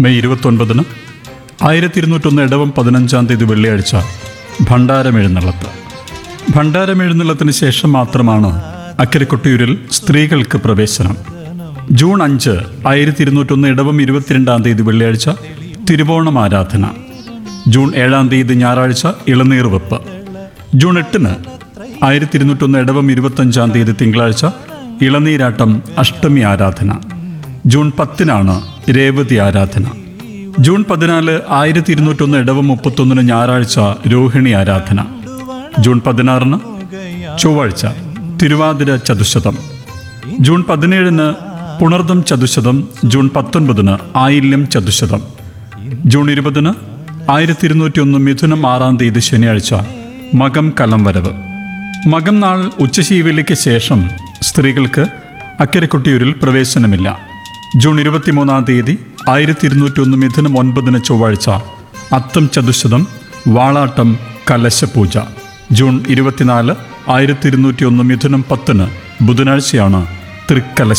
May ഇരുപത്തൊൻപതിന് ആയിരത്തി ഇരുന്നൂറ്റൊന്ന് ഇടവം പതിനഞ്ചാം തീയതി വെള്ളിയാഴ്ച ഭണ്ഡാരമെഴുന്നള്ളത്ത് ഭണ്ഡാരമെഴുന്നള്ളത്തിന് ശേഷം മാത്രമാണ് അക്കരെ കൊട്ടിയൂരിൽ സ്ത്രീകൾക്ക് പ്രവേശനം ജൂൺ അഞ്ച് ആയിരത്തി ഇരുന്നൂറ്റൊന്ന് ഇടവം ഇരുപത്തിരണ്ടാം തീയതി വെള്ളിയാഴ്ച തിരുവോണം ആരാധന ജൂൺ ഏഴാം തീയതി ഞായറാഴ്ച ഇളനീർ വെപ്പ് ജൂൺ എട്ടിന് ആയിരത്തി ഇരുന്നൂറ്റൊന്ന് ഇടവം ഇരുപത്തഞ്ചാം തീയതി തിങ്കളാഴ്ച ഇളനീരാട്ടം അഷ്ടമി ആരാധന ജൂൺ പത്തിനാണ് രേവതി ആരാധന ജൂൺ പതിനാല് ആയിരത്തി ഇരുന്നൂറ്റൊന്ന് ഇടവം മുപ്പത്തൊന്നിന് ഞായറാഴ്ച രോഹിണി ആരാധന ജൂൺ പതിനാറിന് ചൊവ്വാഴ്ച തിരുവാതിര ചതുശതം ജൂൺ പതിനേഴിന് പുണർദം ചതുശതം ജൂൺ പത്തൊൻപതിന് ആയില്യം ചതുശതം ജൂൺ ഇരുപതിന് ആയിരത്തി ഇരുന്നൂറ്റി ഒന്ന് മിഥുനം ആറാം തീയതി ശനിയാഴ്ച മകം കലം വരവ് മകം നാൾ ഉച്ചശീവേലിക്ക് ശേഷം സ്ത്രീകൾക്ക് അക്കരെ കൊട്ടിയൂരിൽ പ്രവേശനമില്ല ജൂൺ ഇരുപത്തിമൂന്നാം തീയതി ആയിരത്തി ഇരുന്നൂറ്റി ഒന്ന് മിഥുനം ഒൻപതിന് ചൊവ്വാഴ്ച അത്തം ചതുശതം വാളാട്ടം കലശപൂജ ജൂൺ ഇരുപത്തിനാല് ആയിരത്തി ഇരുന്നൂറ്റി ഒന്ന് മിഥുനം പത്തിന് ബുധനാഴ്ചയാണ് തൃക്കലശ